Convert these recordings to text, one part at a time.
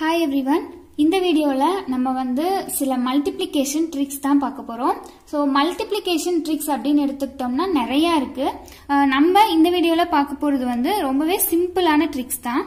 Hi everyone இந்த வீடியோவில் நம்ம வந்து சில மல்டிப்ளிகேஷன் ட்ரிக்ஸ் தான் பார்க்க போகிறோம் ஸோ மல்டிப்ளிகேஷன் ட்ரிக்ஸ் அப்படின்னு எடுத்துக்கிட்டோம்னா நிறையா இருக்குது நம்ம இந்த வீடியோவில் பார்க்க போகிறது வந்து ரொம்பவே சிம்பிளான ட்ரிக்ஸ் தான்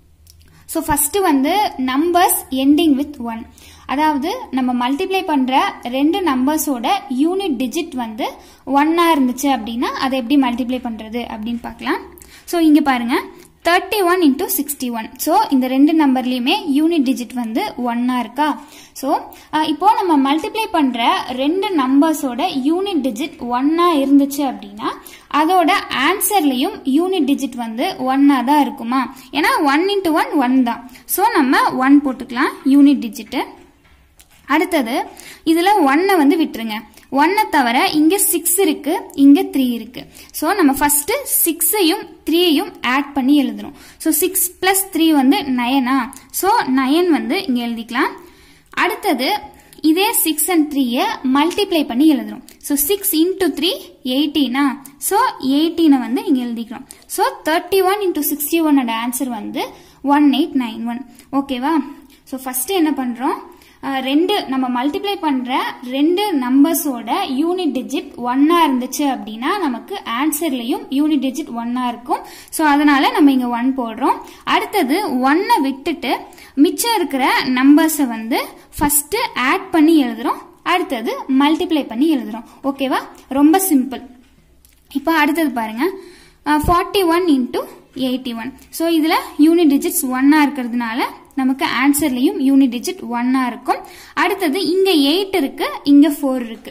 ஸோ ஃபர்ஸ்ட் வந்து நம்பர்ஸ் எண்டிங் வித் ஒன் அதாவது நம்ம மல்டிப்ளை பண்ற ரெண்டு நம்பர்ஸோட யூனிட் டிஜிட் வந்து ஒன்னா இருந்துச்சு அப்படின்னா அதை எப்படி மல்டிப்ளை பண்றது அப்படின்னு பார்க்கலாம் ஸோ இங்க பாருங்க thirty one into sixty one so இந்த ரெண்டு நம்பர்லயுமே யூனிட் டிஜிட் வந்து ஒன்னா இருக்கா ஸோ இப்போ நம்ம மல்டிப்ளை பண்ற ரெண்டு நம்பர்ஸோட யூனிட் டிஜிட் ஒன்னா இருந்துச்சு அப்படின்னா அதோட ஆன்சர்லயும் யூனிட் டிஜிட் வந்து ஒன்னா தான் இருக்குமா ஏன்னா ஒன் இன்டூ ஒன் ஒன் தான் ஸோ நம்ம ஒன் போட்டுக்கலாம் யூனிட் டிஜிட்டு அடுத்தது இதுல ஒன்னை வந்து விட்டுருங்க ஒன்னை தவிர இங்க சிக்ஸ் இருக்கு இங்க த்ரீ இருக்கு ஸோ நம்ம ஃபர்ஸ்ட் சிக்ஸையும் த்ரீயையும் ஆட் பண்ணி எழுதுறோம் ஸோ சிக்ஸ் பிளஸ் த்ரீ வந்து நயனா ஸோ நயன் வந்து இங்க எழுதிக்கலாம் அடுத்தது இதே சிக்ஸ் அண்ட் த்ரீயை மல்டிப்ளை பண்ணி எழுதுறோம் ஸோ சிக்ஸ் இன்டூ த்ரீ எயிட்டீனா ஸோ எயிட்டீனை வந்து இங்கே எழுதிக்கிறோம் so thirty one into sixty ஒன்னோட ஆன்சர் வந்து ஒன் எயிட் நைன் ஒன் ஓகேவா ஸோ ஃபர்ஸ்ட் என்ன பண்ணுறோம் ரெண்டு நம்ம மல்டிப்ளை பண்ற ரெண்டு நம்பர்ஸோட யூனிட் டிஜிட் ஒன்னா இருந்துச்சு அப்படின்னா நமக்கு ஆன்சர்லயும் யூனிட் டிஜிட் ஒன்னா இருக்கும் ஸோ அதனால நம்ம இங்க ஒன் போடுறோம் அடுத்தது ஒன்னை விட்டுட்டு மிச்சம் இருக்கிற நம்பர்ஸை வந்து ஃபர்ஸ்ட் ஆட் பண்ணி எழுதுறோம் அடுத்தது மல்டிப்ளை பண்ணி எழுதுறோம் ஓகேவா ரொம்ப சிம்பிள் இப்போ அடுத்தது பாருங்க forty one into eighty one so இதில் யூனிட் டிஜிட்ஸ் ஒன்னா இருக்கிறதுனால நமக்கு ஆன்சர்லயும் யூனிட் டிஜிட் ஒன்னா இருக்கும் அடுத்தது இங்க எயிட் இருக்கு இங்க ஃபோர் இருக்கு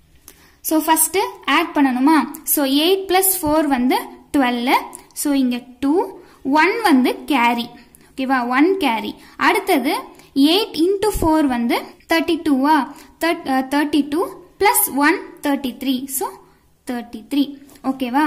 ஸோ ஃபர்ஸ்ட் ஆட் பண்ணணுமா ஸோ எயிட் பிளஸ் ஃபோர் வந்து டுவெல் ஸோ இங்க டூ ஒன் வந்து கேரி ஓகேவா ஒன் கேரி அடுத்தது எயிட் இன்டூ ஃபோர் வந்து தேர்ட்டி டூவா thirty two plus one thirty three so thirty three ஓகேவா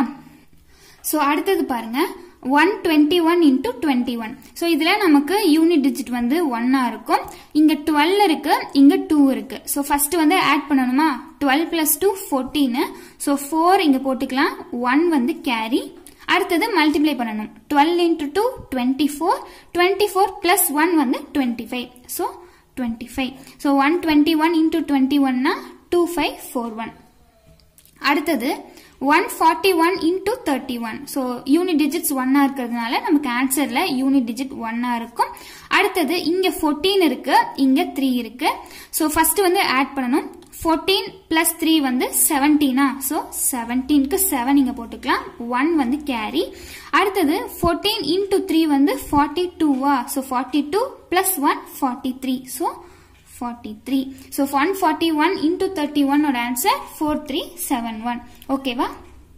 ஸோ அடுத்தது பாருங்க one twenty one into twenty one so இதில் நமக்கு யூனிட் டிஜிட் வந்து ஒன்னா இருக்கும் இங்கே டுவெல் இருக்கு இங்கே டூ இருக்கு ஸோ ஃபர்ஸ்ட் வந்து ஆட் பண்ணணுமா டுவெல் பிளஸ் டூ ஃபோர்டீனு ஸோ ஃபோர் இங்கே போட்டுக்கலாம் ஒன் வந்து கேரி அடுத்தது மல்டிப்ளை பண்ணணும் twelve into two twenty four twenty four plus one வந்து twenty five so twenty five so one twenty one into டுவெண்ட்டி ஒன்னா டூ ஃபைவ் ஃபோர் ஒன் அடுத்தது one forty one into thirty one so unit digits ஒன்னா இருக்கிறதுனால நமக்கு ஆன்சர்ல unit digit ஒன்னா இருக்கும் அடுத்தது இங்க ஃபோர்டீன் இருக்கு இங்க த்ரீ இருக்கு ஸோ ஃபர்ஸ்ட் வந்து ஆட் பண்ணணும் ஃபோர்டீன் பிளஸ் த்ரீ வந்து செவன்டீனா ஸோ செவன்டீனுக்கு செவன் இங்க போட்டுக்கலாம் ஒன் வந்து கேரி அடுத்தது ஃபோர்டீன் இன்டூ த்ரீ வந்து ஃபார்ட்டி டூவா so forty two plus one forty three so 43. So 141 into 31 ஓட answer 4371. ஓகேவா?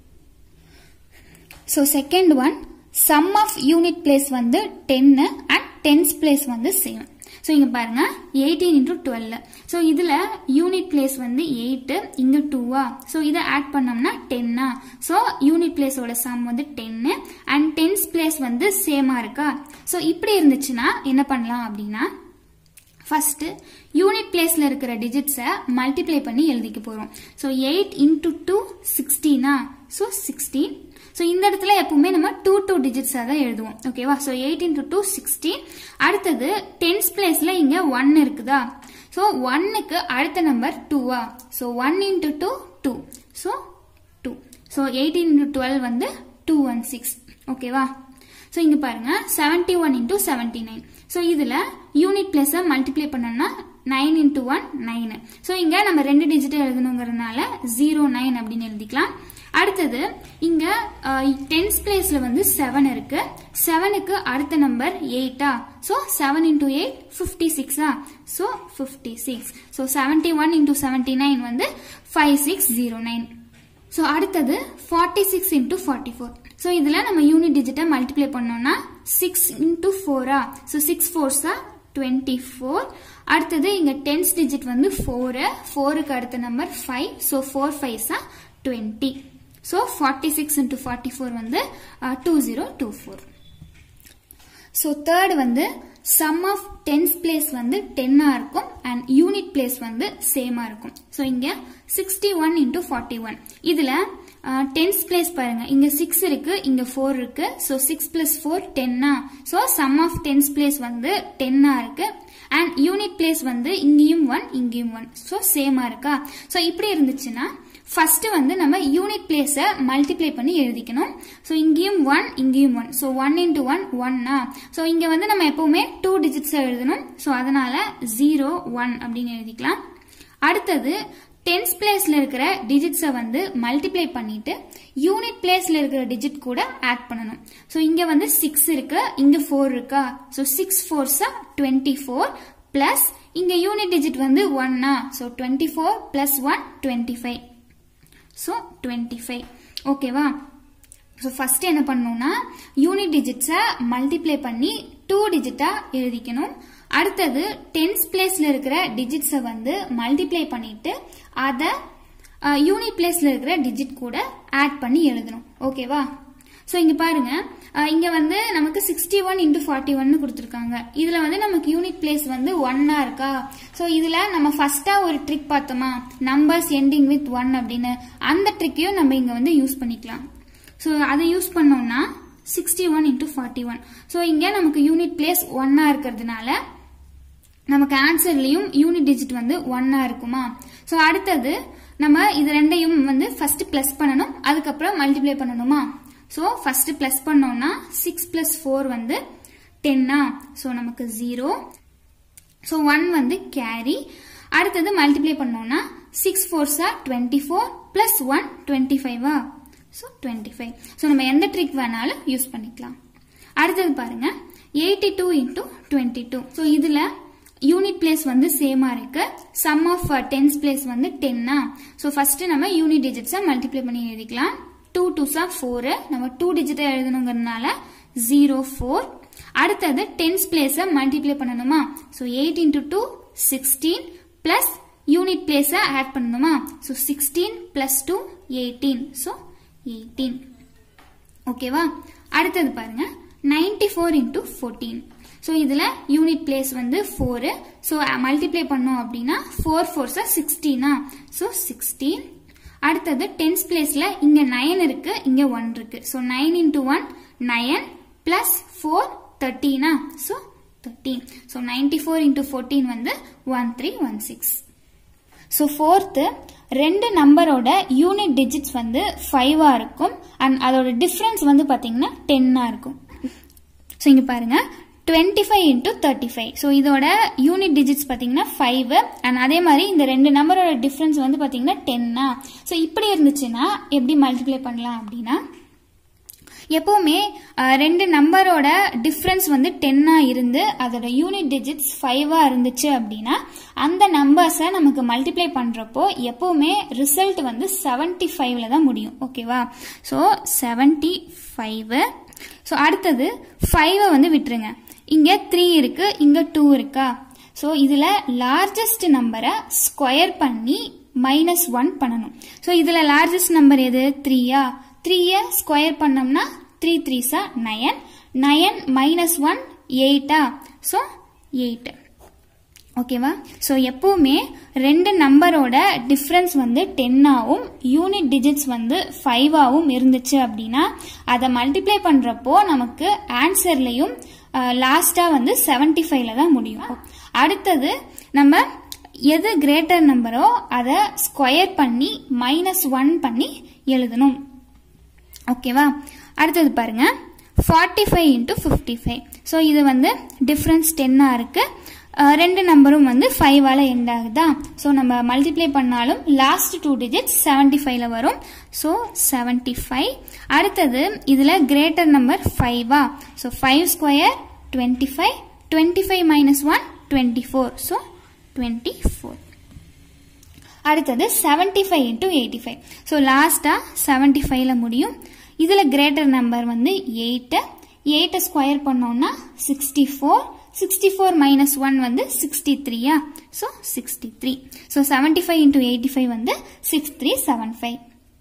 So second one, sum of unit place வந்து 10 and tens place வந்து same. ஸோ இங்கே பாருங்க எயிட்டீன் இன்டூ டுவெல் ஸோ இதில் unit place வந்து எயிட்டு இங்கே டூவா ஸோ இதை ஆட் பண்ணோம்னா டென்னா ஸோ யூனிட் பிளேஸோட சம் வந்து டென்னு அண்ட் டென்ஸ் பிளேஸ் வந்து சேமாக இருக்கா ஸோ இப்படி இருந்துச்சுன்னா என்ன பண்ணலாம் அப்படின்னா ஃபர்ஸ்ட் யூனிட் பிளேஸ்ல இருக்கிற டிஜிட்ஸை மல்டிப்ளை பண்ணி எழுதிக்க போறோம் ஸோ எயிட் இன்டூ டூ சிக்ஸ்டீனா ஸோ சிக்ஸ்டீன் ஸோ இந்த இடத்துல எப்பவுமே நம்ம டூ டூ டிஜிட்ஸாக தான் எழுதுவோம் ஓகேவா so eight into two sixteen அடுத்தது டென்ஸ் பிளேஸ்ல இங்க ஒன் இருக்குதா ஸோ ஒன்னுக்கு அடுத்த நம்பர் டூவா so one into two two so two so eighteen into twelve வந்து டூ ஒன் சிக்ஸ் ஓகேவா ஸோ இங்க பாருங்க seventy one into seventy nine so இதுல யூனிட் பிளேஸ மல்டிப்ளை பண்ணோம்னா nine into one nine so இங்க நம்ம ரெண்டு டிஜிட் எழுதணுங்கிறதுனால ஜீரோ நைன் அப்படின்னு எழுதிக்கலாம் அடுத்தது இங்க டென்ஸ் பிளேஸ்ல வந்து செவன் இருக்கு செவனுக்கு அடுத்த நம்பர் எயிட்டா so seven into eight fifty சிக்ஸா so fifty six so seventy one into seventy nine வந்து five six zero nine so அடுத்தது forty six into forty four so இதில் நம்ம யூனிட் டிஜிட்டை மல்டிப்ளை பண்ணோம்னா சிக்ஸ் இன்டூ ஃபோரா ஸோ சிக்ஸ் ஃபோர்ஸா twenty four அடுத்தது இங்கே டென்ஸ் டிஜிட் வந்து ஃபோரு ஃபோருக்கு அடுத்த நம்பர் ஃபைவ் ஸோ ஃபோர் ஃபைவ்ஸா twenty so forty six into forty four வந்து two zero two four so third வந்து சம் ஆஃப் டென்ஸ் பிளேஸ் வந்து டென்னா இருக்கும் அண்ட் யூனிட் பிளேஸ் வந்து சேமா இருக்கும் ஸோ இங்க sixty one into forty one இதுல டென்ஸ் பிளேஸ் பாருங்க இங்க சிக்ஸ் இருக்கு இங்க ஃபோர் இருக்கு ஸோ சிக்ஸ் பிளஸ் ஃபோர் டென்னா so sum of tens place வந்து டென்னா இருக்கு அண்ட் யூனிட் பிளேஸ் வந்து இங்கேயும் ஒன் இங்கேயும் ஒன் ஸோ சேமா இருக்கா ஸோ இப்படி இருந்துச்சுன்னா ஃபர்ஸ்ட் வந்து நம்ம யூனிட் பிளேஸை மல்டிப்ளை பண்ணி எழுதிக்கணும் ஸோ இங்கேயும் ஒன் இங்கேயும் one so one into one ஒன்னா ஸோ இங்க வந்து நம்ம எப்பவுமே டூ டிஜிட்ஸ் எழுதணும் ஸோ அதனால ஜீரோ ஒன் அப்படின்னு எழுதிக்கலாம் அடுத்தது டென்ஸ் பிளேஸ்ல இருக்கிற டிஜிட்ஸை வந்து மல்டிப்ளை பண்ணிட்டு யூனிட் பிளேஸ்ல இருக்கிற டிஜிட் கூட ஆட் பண்ணணும் ஸோ இங்க வந்து சிக்ஸ் இருக்கு இங்க ஃபோர் இருக்கா ஸோ சிக்ஸ் ஃபோர்ஸா டுவெண்ட்டி ஃபோர் பிளஸ் இங்க யூனிட் டிஜிட் வந்து ஒன்னா so twenty four plus one twenty five so twenty five ஓகேவா ஸோ ஃபர்ஸ்ட் என்ன பண்ணணும்னா யூனிட் டிஜிட்ஸை மல்டிப்ளை பண்ணி டூ டிஜிட்டா எழுதிக்கணும் அடுத்தது டென்ஸ் பிளேஸ்ல இருக்கிற டிஜிட்ஸை வந்து மல்டிப்ளை பண்ணிட்டு அதை யூனிட் பிளேஸ்ல இருக்கிற டிஜிட் கூட ஆட் பண்ணி எழுதணும் ஓகேவா ஸோ இங்க பாருங்க அஹ் இங்க வந்து நமக்கு சிக்ஸ்டி ஒன் இன்டூ ஃபார்ட்டி ஒன்னு கொடுத்துருக்காங்க இதுல வந்து நமக்கு யூனிட் பிளேஸ் வந்து ஒன்னா இருக்கா ஸோ இதுல நம்ம ஃபர்ஸ்டா ஒரு ட்ரிக் பார்த்தோமா நம்பர்ஸ் எண்டிங் வித் ஒன் அப்படின்னு அந்த ட்ரிக்கையும் நம்ம இங்க வந்து யூஸ் பண்ணிக்கலாம் ஸோ அதை யூஸ் பண்ணோம்னா sixty one into forty one so இங்க நமக்கு யூனிட் பிளேஸ் ஒன்னா இருக்கிறதுனால நமக்கு ஆன்சர்லயும் யூனிட் டிஜிட் வந்து ஒன்னா இருக்குமா ஸோ அடுத்தது நம்ம இது ரெண்டையும் வந்து ஃபர்ஸ்ட் பிளஸ் பண்ணணும் அதுக்கப்புறம் மல்டிப்ளை பண்ணணுமா ஸோ ஃபர்ஸ்ட் பிளஸ் பண்ணோம்னா சிக்ஸ் பிளஸ் ஃபோர் வந்து டென்னா ஸோ நமக்கு ஜீரோ ஸோ ஒன் வந்து கேரி அடுத்தது மல்டிப்ளை பண்ணோம்னா சிக்ஸ் ஃபோர்ஸா twenty four plus one twenty ஃபைவா ஸோ டுவெண்ட்டி ஃபைவ் ஸோ நம்ம எந்த ட்ரிக் வேணாலும் யூஸ் பண்ணிக்கலாம் அடுத்தது பாருங்க eighty two into twenty two so இதுல யூனிட் பிளேஸ் வந்து சேமா இருக்கு சம் ஆஃப் டென்ஸ் பிளேஸ் வந்து டென்னா ஸோ ஃபர்ஸ்ட் நம்ம யூனிட் டிஜிட்ஸை மல்டிப்ளை பண்ணி எழுதிக்கலாம் டூ டூஸா ஃபோர் நம்ம டூ டிஜிட்டை எழுதணுங்கிறதுனால ஜீரோ ஃபோர் அடுத்தது டென்ஸ் பிளேஸை மல்டிப்ளை பண்ணணுமா so eight into two sixteen plus unit பிளேஸை ஆட் பண்ணணுமா so sixteen plus two eighteen so eighteen ஓகேவா அடுத்தது பாருங்க ninety four into fourteen so இதில் யூனிட் பிளேஸ் வந்து ஃபோரு ஸோ மல்டிப்ளை பண்ணோம் அப்படின்னா ஃபோர் ஃபோர்ஸா சிக்ஸ்டீனா ஸோ சிக்ஸ்டீன் அடுத்தது டென்ஸ் பிளேஸ்ல இங்க நைன் இருக்கு இங்க ஒன் இருக்கு so nine into one nine plus four தேர்ட்டீனா so thirteen so ninety four into fourteen வந்து one three one six so fourth ரெண்டு நம்பரோட யூனிட் டிஜிட்ஸ் வந்து ஃபைவா இருக்கும் அண்ட் அதோட டிஃபரன்ஸ் வந்து பாத்தீங்கன்னா டென்னா இருக்கும் ஸோ இங்க பாருங்க twenty five into thirty five so இதோட யூனிட் டிஜிட்ஸ் பார்த்தீங்கன்னா ஃபைவ் அண்ட் அதே மாதிரி இந்த ரெண்டு நம்பரோட டிஃப்ரென்ஸ் வந்து பார்த்தீங்கன்னா டென்னா ஸோ இப்படி இருந்துச்சுன்னா எப்படி மல்டிப்ளை பண்ணலாம் அப்படின்னா எப்பவுமே அஹ், ரெண்டு நம்பரோட டிஃப்ரென்ஸ் வந்து டென்னா இருந்து அதோட யூனிட் டிஜிட்ஸ் ஃபைவா இருந்துச்சு அப்படின்னா அந்த நம்பர்ஸை நமக்கு மல்டிப்ளை பண்றப்போ எப்பவுமே ரிசல்ட் வந்து செவன்டி ஃபைவ்ல தான் முடியும் ஓகேவா ஸோ செவன்டி ஃபைவ் ஸோ அடுத்தது ஃபைவை வந்து விட்டுருங்க இங்க த்ரீ இருக்கு இங்க டூ இருக்கா ஸோ இதுல லார்ஜஸ்ட் நம்பரை ஸ்கொயர் பண்ணி மைனஸ் ஒன் பண்ணணும் ஸோ இதுல லார்ஜஸ்ட் நம்பர் எது த்ரீயா த்ரீயை ஸ்கொயர் பண்ணோம்னா த்ரீ த்ரீஸா நயன் நயன் மைனஸ் ஒன் எயிட்டா ஸோ எயிட் ஓகேவா ஸோ எப்பவுமே ரெண்டு நம்பரோட டிஃப்ரென்ஸ் வந்து டென்னாவும் யூனிட் டிஜிட்ஸ் வந்து ஃபைவாவும் இருந்துச்சு அப்படின்னா அதை மல்டிப்ளை பண்ணுறப்போ நமக்கு ஆன்சர்லையும் லாஸ்ட்டாக வந்து செவன்டி ஃபைவ்ல தான் முடியும் அடுத்தது நம்ம எது கிரேட்டர் நம்பரோ அதை ஸ்கொயர் பண்ணி மைனஸ் ஒன் பண்ணி எழுதணும் ஓகேவா அடுத்தது பாருங்க forty five into fifty five so இது வந்து டிஃப்ரென்ஸ் டென்னாக இருக்கு அஹ் ரெண்டு நம்பரும் வந்து ஃபைவால எண்ட் ஆகுதா ஸோ நம்ம மல்டிப்ளை பண்ணாலும் லாஸ்ட் டூ டிஜிட்ஸ் செவன்டி ஃபைவ்ல வரும் ஸோ செவன்டி ஃபைவ் அடுத்தது இதில் கிரேட்டர் நம்பர் ஃபைவா so five square twenty five twenty five minus one twenty four so twenty four அடுத்தது seventy five into eighty five so லாஸ்ட்டாக seventy ஃபைவ்ல முடியும் இதில் கிரேட்டர் நம்பர் வந்து எயிட்டு எயிட்டை ஸ்கொயர் பண்ணோம்னா sixty four sixty four minus one வந்து sixty த்ரீயா so sixty three so seventy five into eighty five வந்து சிக்ஸ் த்ரீ செவன் ஃபைவ்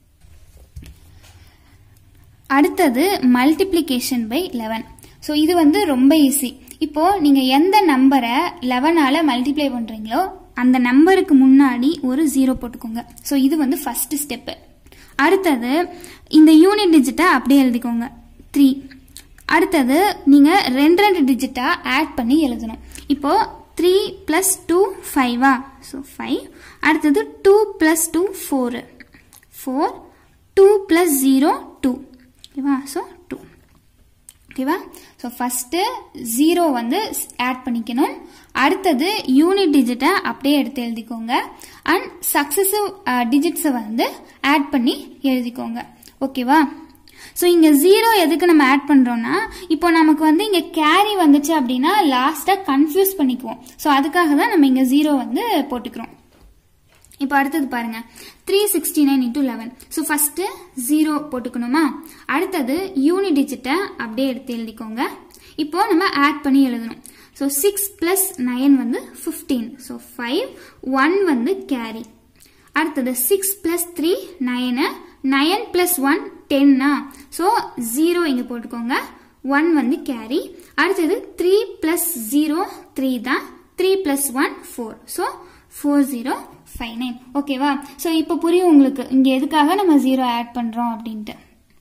அடுத்தது மல்டிப்ளிகேஷன் பை லெவன் ஸோ இது வந்து ரொம்ப ஈஸி இப்போ நீங்க எந்த நம்பரை லெவனால மல்டிப்ளை பண்றீங்களோ அந்த நம்பருக்கு முன்னாடி ஒரு ஜீரோ போட்டுக்கோங்க ஸோ இது வந்து ஃபர்ஸ்ட் ஸ்டெப்பு அடுத்தது இந்த யூனிட் டிஜிட்டை அப்படியே எழுதிக்கோங்க த்ரீ அடுத்தது நீங்கள் ரெண்டு ரெண்டு டிஜிட்டாக ஆட் பண்ணி எழுதணும் இப்போ த்ரீ ப்ளஸ் டூ ஃபைவா ஸோ ஃபைவ் அடுத்தது two plus two four four two plus zero two ஓகேவா ஸோ டூ ஓகேவா ஸோ ஃபஸ்ட்டு ஜீரோ வந்து ஆட் பண்ணிக்கணும் அடுத்தது யூனிட் டிஜிட்டை அப்படியே எடுத்து எழுதிக்கோங்க அண்ட் சக்ஸசிவ் டிஜிட்ஸை வந்து ஆட் பண்ணி எழுதிக்கோங்க ஓகேவா ஸோ இங்கே ஜீரோ எதுக்கு நம்ம ஆட் பண்ணுறோம்னா இப்போ நமக்கு வந்து இங்கே கேரி வந்துச்சு அப்படின்னா லாஸ்ட்டாக கன்ஃபியூஸ் பண்ணிக்குவோம் ஸோ அதுக்காக தான் நம்ம இங்கே ஜீரோ வந்து போட்டுக்கிறோம் இப்போ அடுத்தது பாருங்க three sixty nine into eleven so first zero போட்டுக்கணுமா அடுத்தது யூனிட் டிஜிட்டை அப்படியே எடுத்து எழுதிக்கோங்க இப்போ நம்ம ஆட் பண்ணி எழுதணும் ஸோ சிக்ஸ் பிளஸ் நைன் வந்து ஃபிஃப்டீன் ஸோ ஃபைவ் ஒன் வந்து கேரி அடுத்தது six plus three nine nine plus one டென்னா ஸோ ஜீரோ இங்கே போட்டுக்கோங்க ஒன் வந்து கேரி அடுத்தது த்ரீ பிளஸ் ஜீரோ த்ரீ தான் three plus one four so four zero five nine ஓகேவா ஸோ இப்போ புரியும் உங்களுக்கு இங்கே எதுக்காக நம்ம ஜீரோ ஆட் பண்ணுறோம் அப்படின்ட்டு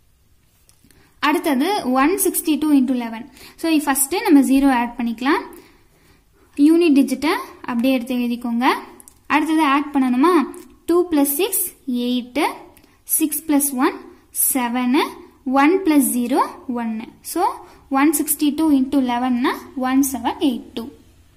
அடுத்தது one sixty two into eleven so first நம்ம ஜீரோ ஆட் பண்ணிக்கலாம் யூனிட் டிஜிட்டை அப்படியே எடுத்து எழுதிக்கோங்க அடுத்தது ஆட் பண்ணணுமா two plus six eight six plus one seven one plus zero ஒன்று so one sixty two into லெவன்னா one seven eight two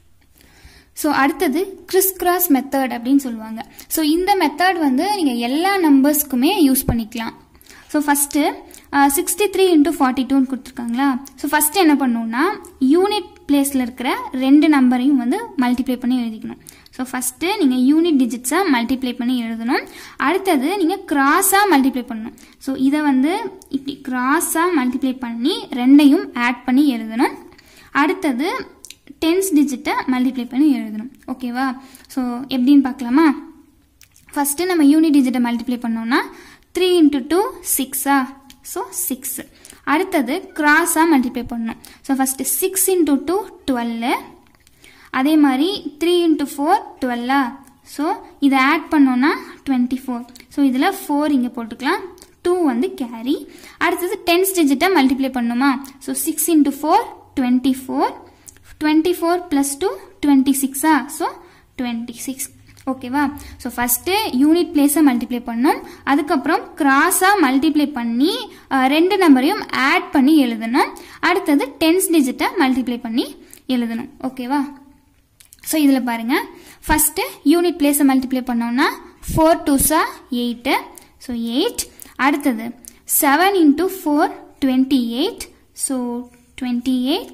so அடுத்தது கிறிஸ் கிராஸ் மெத்தட் அப்படின்னு சொல்லுவாங்க ஸோ இந்த மெத்தட் வந்து நீங்கள் எல்லா நம்பர்ஸ்க்குமே யூஸ் பண்ணிக்கலாம் so first sixty three into forty டூன்னு கொடுத்துருக்காங்களா ஸோ ஃபஸ்ட்டு என்ன பண்ணணும்னா யூனிட் பிளேஸில் இருக்கிற ரெண்டு நம்பரையும் வந்து மல்டிப்ளை பண்ணி எழுதிக்கணும் ஸோ ஃபஸ்ட்டு நீங்கள் யூனிட் டிஜிட்ஸை மல்டிப்ளை பண்ணி எழுதணும் அடுத்தது நீங்கள் கிராஸாக மல்டிப்ளை பண்ணணும் ஸோ இதை வந்து இப்படி கிராஸாக மல்டிப்ளை பண்ணி ரெண்டையும் ஆட் பண்ணி எழுதணும் அடுத்தது டென்ஸ் டிஜிட்டை மல்டிப்ளை பண்ணி எழுதணும் ஓகேவா ஸோ எப்படின்னு பார்க்கலாமா ஃபஸ்ட்டு நம்ம யூனிட் டிஜிட்டை மல்டிப்ளை பண்ணோம்னா த்ரீ இன்ட்டு டூ சிக்ஸா ஸோ சிக்ஸ் அடுத்தது கிராஸாக மல்டிப்ளை பண்ணணும் so first six into two twelve அதே மாதிரி த்ரீ இன்ட்டு ஃபோர் டுவெல்லா ஸோ இதை ஆட் பண்ணோன்னா டுவெண்ட்டி ஃபோர் ஸோ இதில் ஃபோர் இங்கே போட்டுக்கலாம் டூ வந்து கேரி அடுத்தது டென்ஸ் டிஜிட்டை மல்டிப்ளை பண்ணுமா so six into four twenty four twenty four plus two twenty சிக்ஸா ஸோ டுவெண்ட்டி சிக்ஸ் ஓகேவா ஸோ ஃபஸ்ட்டு யூனிட் பிளேஸை மல்டிப்ளை பண்ணணும் அதுக்கப்புறம் கிராஸாக மல்டிப்ளை பண்ணி அஹ், ரெண்டு நம்பரையும் ஆட் பண்ணி எழுதணும் அடுத்தது டென்ஸ் டிஜிட்டை மல்டிப்ளை பண்ணி எழுதணும் ஓகேவா ஸோ இதில் பாருங்க ஃபஸ்ட்டு யூனிட் பிளேஸை மல்டிப்ளை பண்ணோம்னா ஃபோர் டூஸா எயிட்டு ஸோ எயிட் அடுத்தது seven into four twenty eight so twenty eight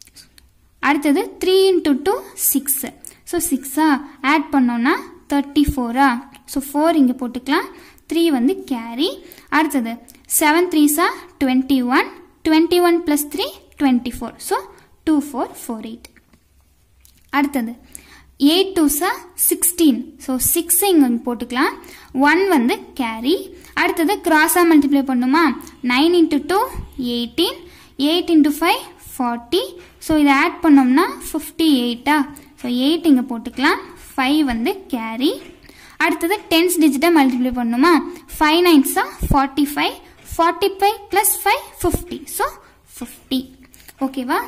அடுத்தது three into two six so சிக்ஸா ஆட் பண்ணோன்னா தேர்ட்டி ஃபோரா ஸோ ஃபோர் இங்கே போட்டுக்கலாம் த்ரீ வந்து கேரி அடுத்தது செவன் த்ரீஸா twenty one twenty one plus three twenty four so two four four eight அடுத்தது எயிட் டூஸா சிக்ஸ்டீன் ஸோ சிக்ஸ் இங்கே போட்டுக்கலாம் ஒன் வந்து கேரி அடுத்தது கிராஸாக மல்டிப்ளை பண்ணுமா nine into two eighteen eight into five forty so இதை ஆட் பண்ணோம்னா ஃபிஃப்டி எயிட்டா ஸோ எயிட் இங்கே போட்டுக்கலாம் ஃபைவ் வந்து கேரி அடுத்தது டென்ஸ் டிஜிட்டை மல்டிப்ளை பண்ணுமா ஃபைவ் நைன்ஸா forty five forty five plus five fifty so fifty ஓகேவா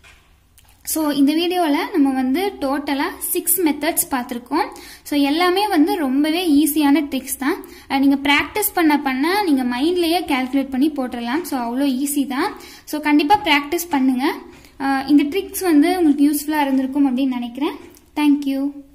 ஸோ இந்த வீடியோவில் நம்ம வந்து டோட்டலாக சிக்ஸ் மெத்தட்ஸ் பார்த்துருக்கோம் ஸோ எல்லாமே வந்து ரொம்பவே ஈஸியான ட்ரிக்ஸ் தான் நீங்கள் ப்ராக்டிஸ் பண்ண பண்ண நீங்கள் மைண்ட்லேயே கால்குலேட் பண்ணி போட்டுடலாம் ஸோ அவ்வளோ ஈஸி தான் ஸோ கண்டிப்பாக ப்ராக்டிஸ் பண்ணுங்கள் இந்த ட்ரிக்ஸ் வந்து உங்களுக்கு யூஸ்ஃபுல்லாக இருந்திருக்கும் அப்படின்னு நினைக்கிறேன் தேங்க்யூ